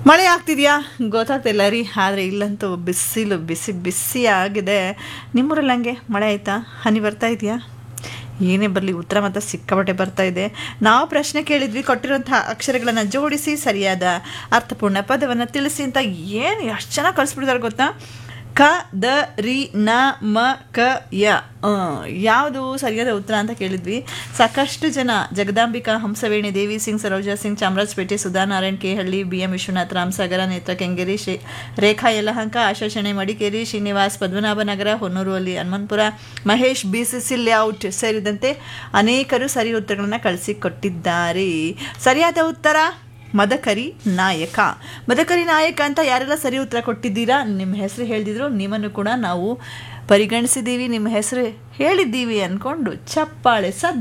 ಮಳೆ ಆಗ್ತಿದೆಯಾ ಗೊತ್ತಾಗ್ತಿಲ್ಲ ರೀ ಆದರೆ ಇಲ್ಲಂತೂ ಬಿಸಿಲು ಬಿಸಿ ಬಿಸಿ ಆಗಿದೆ ನಿಮ್ಮೂರಲ್ಲಿ ಹಂಗೆ ಮಳೆ ಆಯಿತಾ ಹನಿ ಬರ್ತಾ ಇದೆಯಾ ಏನೇ ಬರಲಿ ಉತ್ತರ ಮಾತ್ರ ಸಿಕ್ಕಾಪಟ್ಟೆ ಬರ್ತಾ ಇದೆ ನಾವು ಪ್ರಶ್ನೆ ಕೇಳಿದ್ವಿ ಕೊಟ್ಟಿರುವಂತಹ ಅಕ್ಷರಗಳನ್ನು ಜೋಡಿಸಿ ಸರಿಯಾದ ಅರ್ಥಪೂರ್ಣ ಪದವನ್ನು ತಿಳಿಸಿ ಅಂತ ಏನು ಎಷ್ಟು ಚೆನ್ನಾಗಿ ಕಳಿಸ್ಬಿಟ್ಟಿದ್ದಾರೆ ಗೊತ್ತಾ ಕ ದ ರಿ ನ ಮ ಕ ಯ ಯಾವುದು ಸರಿಯಾದ ಉತ್ತರ ಅಂತ ಕೇಳಿದ್ವಿ ಸಾಕಷ್ಟು ಜನ ಜಗದಾಂಬಿಕಾ ಹಂಸವೇಣಿ ದೇವಿ ಸಿಂಗ್ ಸರೋಜಾ ಸಿಂಗ್ ಚಾಮರಾಜಪೇಟೆ ಸುಧಾನಾರಾಯಣ್ ಕೆಹಳ್ಳಿ ಬಿ ಎಂ ವಿಶ್ವನಾಥ್ ರಾಮಸಾಗರ ನೇತ್ರ ಕೆಂಗೇರಿ ಶ್ರೀ ರೇಖಾ ಯಲಹಂಕ ಆಶಾ ಶೆಣೆ ಮಡಿಕೇರಿ ಶ್ರೀನಿವಾಸ್ ಪದ್ಮನಾಭನಗರ ಹೊನ್ನೂರು ಅಲ್ಲಿ Hanumanthapura Mahesh B C C layout ಸೇರಿದಂತೆ ಅನೇಕರು ಸರಿ ಉತ್ತರಗಳನ್ನು ಕಳಿಸಿಕೊಟ್ಟಿದ್ದಾರೆ ಸರಿಯಾದ ಉತ್ತರ ಮದಕರಿ ನಾಯಕ ಮದಕರಿ ನಾಯಕ ಅಂತ ಯಾರೆಲ್ಲ ಸರಿ ಉತ್ತರ ಕೊಟ್ಟಿದ್ದೀರಾ ನಿಮ್ಮ ಹೆಸರು ಹೇಳಿದ್ರು ನಿಮ್ಮನ್ನು ಕೂಡ ನಾವು ಪರಿಗಣಿಸಿದ್ದೀವಿ ನಿಮ್ಮ ಹೆಸರು ಹೇಳಿದ್ದೀವಿ ಅಂದ್ಕೊಂಡು ಚಪ್ಪಾಳೆ ಸದ್